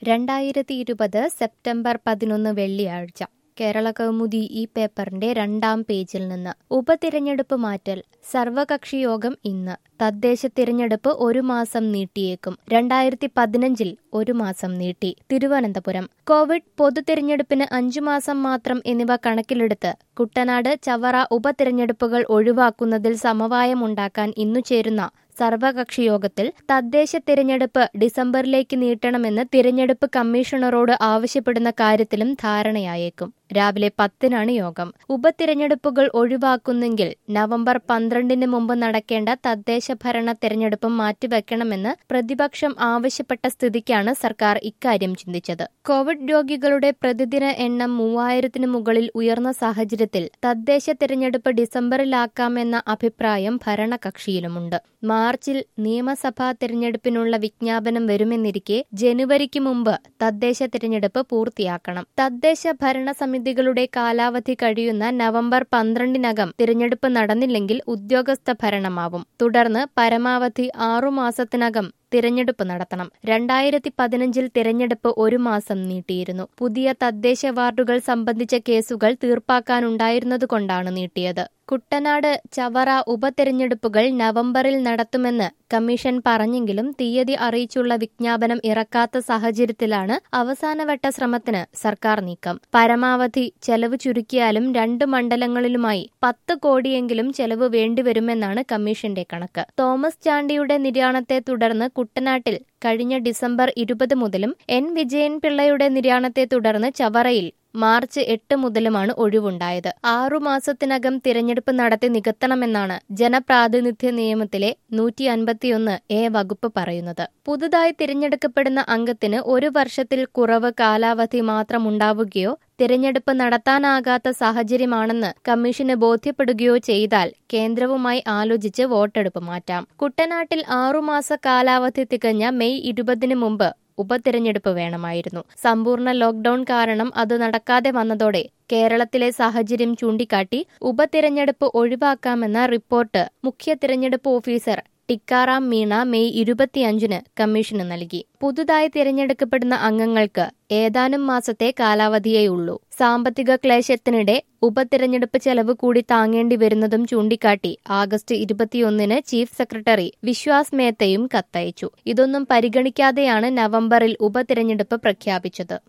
രണ്ടായിരത്തി ഇരുപത് സെപ്റ്റംബർ പതിനൊന്ന് വെള്ളിയാഴ്ച കേരള കൗമുദി ഈ പേപ്പറിന്റെ രണ്ടാം പേജിൽ നിന്ന് ഉപതിരഞ്ഞെടുപ്പ് മാറ്റൽ സർവകക്ഷി യോഗം ഇന്ന് തദ്ദേശ തിരഞ്ഞെടുപ്പ് ഒരു മാസം നീട്ടിയേക്കും രണ്ടായിരത്തി പതിനഞ്ചിൽ ഒരു മാസം നീട്ടി തിരുവനന്തപുരം കോവിഡ് പൊതു തിരഞ്ഞെടുപ്പിന് അഞ്ചു മാസം മാത്രം എന്നിവ കണക്കിലെടുത്ത് കുട്ടനാട് ചവറ ഉപതിരഞ്ഞെടുപ്പുകൾ ഒഴിവാക്കുന്നതിൽ സമവായമുണ്ടാക്കാൻ ഇന്നു ചേരുന്ന സർവകക്ഷി യോഗത്തിൽ തദ്ദേശ തിരഞ്ഞെടുപ്പ് ഡിസംബറിലേക്ക് നീട്ടണമെന്ന് തിരഞ്ഞെടുപ്പ് കമ്മീഷണറോട് ആവശ്യപ്പെടുന്ന കാര്യത്തിലും ധാരണയായേക്കും രാവിലെ പത്തിനാണ് യോഗം ഉപതിരഞ്ഞെടുപ്പുകൾ ഒഴിവാക്കുന്നെങ്കിൽ നവംബർ പന്ത്രണ്ടിന് മുമ്പ് നടക്കേണ്ട തദ്ദേശ ഭരണ തിരഞ്ഞെടുപ്പും മാറ്റിവെക്കണമെന്ന് പ്രതിപക്ഷം ആവശ്യപ്പെട്ട സ്ഥിതിക്കാണ് സർക്കാർ ഇക്കാര്യം ചിന്തിച്ചത് കോവിഡ് രോഗികളുടെ പ്രതിദിന എണ്ണം മൂവായിരത്തിന് മുകളിൽ ഉയർന്ന സാഹചര്യത്തിൽ തദ്ദേശ തിരഞ്ഞെടുപ്പ് ഡിസംബറിലാക്കാമെന്ന അഭിപ്രായം ഭരണകക്ഷിയിലുമുണ്ട് മാർച്ചിൽ നിയമസഭാ തിരഞ്ഞെടുപ്പിനുള്ള വിജ്ഞാപനം വരുമെന്നിരിക്കെ ജനുവരിക്ക് മുമ്പ് തദ്ദേശ തിരഞ്ഞെടുപ്പ് പൂർത്തിയാക്കണം തദ്ദേശ ഭരണ സമിതികളുടെ കാലാവധി കഴിയുന്ന നവംബർ പന്ത്രണ്ടിനകം തിരഞ്ഞെടുപ്പ് നടന്നില്ലെങ്കിൽ ഉദ്യോഗസ്ഥ ഭരണമാവും തുടർന്ന് പരമാവധി ആറുമാസത്തിനകം തിരഞ്ഞെടുപ്പ് നടത്തണം രണ്ടായിരത്തി പതിനഞ്ചിൽ തിരഞ്ഞെടുപ്പ് ഒരു മാസം നീട്ടിയിരുന്നു പുതിയ തദ്ദേശ വാർഡുകൾ സംബന്ധിച്ച കേസുകൾ തീർപ്പാക്കാനുണ്ടായിരുന്നതുകൊണ്ടാണ് നീട്ടിയത് കുട്ടനാട് ചവറ ഉപതെരഞ്ഞെടുപ്പുകൾ നവംബറിൽ നടത്തുമെന്ന് കമ്മീഷൻ പറഞ്ഞെങ്കിലും തീയതി അറിയിച്ചുള്ള വിജ്ഞാപനം ഇറക്കാത്ത സാഹചര്യത്തിലാണ് അവസാനവട്ട ശ്രമത്തിന് സർക്കാർ നീക്കം പരമാവധി ചെലവ് ചുരുക്കിയാലും രണ്ട് മണ്ഡലങ്ങളിലുമായി പത്ത് കോടിയെങ്കിലും ചെലവ് വേണ്ടിവരുമെന്നാണ് കമ്മീഷന്റെ കണക്ക് തോമസ് ചാണ്ടിയുടെ നിര്യാണത്തെ തുടർന്ന് കുട്ടനാട്ടിൽ കഴിഞ്ഞ ഡിസംബർ ഇരുപത് മുതലും എൻ വിജയൻ പിള്ളയുടെ നിര്യാണത്തെ തുടർന്ന് ചവറയിൽ മാർച്ച് എട്ട് മുതലുമാണ് ഒഴിവുണ്ടായത് ആറുമാസത്തിനകം തിരഞ്ഞെടുപ്പ് നടത്തി നികത്തണമെന്നാണ് ജനപ്രാതിനിധ്യ നിയമത്തിലെ നൂറ്റി അൻപത്തിയൊന്ന് എ വകുപ്പ് പറയുന്നത് പുതുതായി തിരഞ്ഞെടുക്കപ്പെടുന്ന അംഗത്തിന് ഒരു വർഷത്തിൽ കുറവ് കാലാവധി മാത്രമുണ്ടാവുകയോ തിരഞ്ഞെടുപ്പ് നടത്താനാകാത്ത സാഹചര്യമാണെന്ന് കമ്മീഷന് ബോധ്യപ്പെടുകയോ ചെയ്താൽ കേന്ദ്രവുമായി ആലോചിച്ച് വോട്ടെടുപ്പ് മാറ്റാം കുട്ടനാട്ടിൽ ആറുമാസ കാലാവധി തികഞ്ഞ മെയ് ഇരുപതിന് മുമ്പ് ഉപതിരഞ്ഞെടുപ്പ് വേണമായിരുന്നു സമ്പൂർണ്ണ ലോക്ഡൌൺ കാരണം അത് നടക്കാതെ വന്നതോടെ കേരളത്തിലെ സാഹചര്യം ചൂണ്ടിക്കാട്ടി ഉപതിരഞ്ഞെടുപ്പ് ഒഴിവാക്കാമെന്ന റിപ്പോർട്ട് മുഖ്യ തിരഞ്ഞെടുപ്പ് ഓഫീസർ ടിക്കാറാം മീണ മെയ് ഇരുപത്തിയഞ്ചിന് കമ്മീഷന് നൽകി പുതുതായി തിരഞ്ഞെടുക്കപ്പെടുന്ന അംഗങ്ങൾക്ക് ഏതാനും മാസത്തെ കാലാവധിയേ ഉള്ളൂ സാമ്പത്തിക ക്ലേശത്തിനിടെ ഉപതിരഞ്ഞെടുപ്പ് ചെലവ് കൂടി താങ്ങേണ്ടി വരുന്നതും ചൂണ്ടിക്കാട്ടി ആഗസ്റ്റ് ഇരുപത്തിയൊന്നിന് ചീഫ് സെക്രട്ടറി വിശ്വാസ് മേത്തയും കത്തയച്ചു ഇതൊന്നും പരിഗണിക്കാതെയാണ് നവംബറിൽ ഉപതിരഞ്ഞെടുപ്പ് പ്രഖ്യാപിച്ചത്